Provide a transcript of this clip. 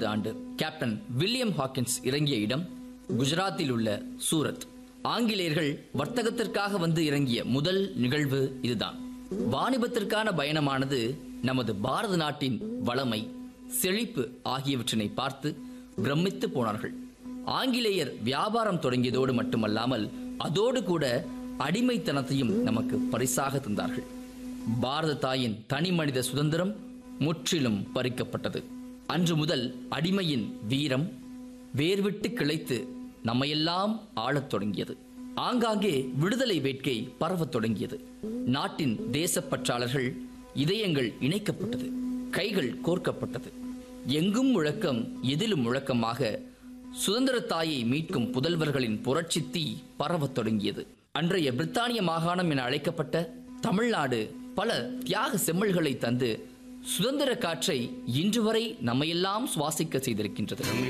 ஐம்பதாவது ஆண்டு captain William Hawkins இறங்கிய இடம் குஜராத்தில் உள்ள சூரத் ஆங்கிலேயர்கள் வர்த்தகத்திற்காக வந்து இறங்கிய முதல் நிகழ்வு இதுதான் வாணிபத்திற்கான பயணமானது நமது பாரத நாட்டின் வளமை செழிப்பு ஆகியவற்றினை பார்த்து பிரமித்து போனார்கள் ஆங்கிலேயர் வியாபாரம் தொடங்கியதோடு மட்டுமல்லாமல் அதோடு கூட அடிமைத்தனத்தையும் நமக்கு பரிசாக தந்தார்கள் பாரத தாயின் தனி மனித சுதந்திரம் முற்றிலும் பறிக்கப்பட்டது அன்று முதல் அடிமையின் வீரம் வேர்விட்டு கிளைத்து நம்மையெல்லாம் ஆளத் தொடங்கியது ஆங்காங்கே விடுதலை வேட்கை பரவத் தொடங்கியது நாட்டின் தேசப்பற்றாளர்கள் இதயங்கள் இணைக்கப்பட்டது கைகள் கோர்க்கப்பட்டது எங்கும் முழக்கம் எதிலும் முழக்கமாக சுதந்திர தாயை மீட்கும் புதல்வர்களின் புரட்சி தீ பரவத் தொடங்கியது அன்றைய பிரித்தானிய மாகாணம் என அழைக்கப்பட்ட தமிழ்நாடு பல தியாக செம்மல்களை தந்து சுதந்திர காற்றை இன்று வரை நம்மையெல்லாம் சுவாசிக்க செய்திருக்கின்றது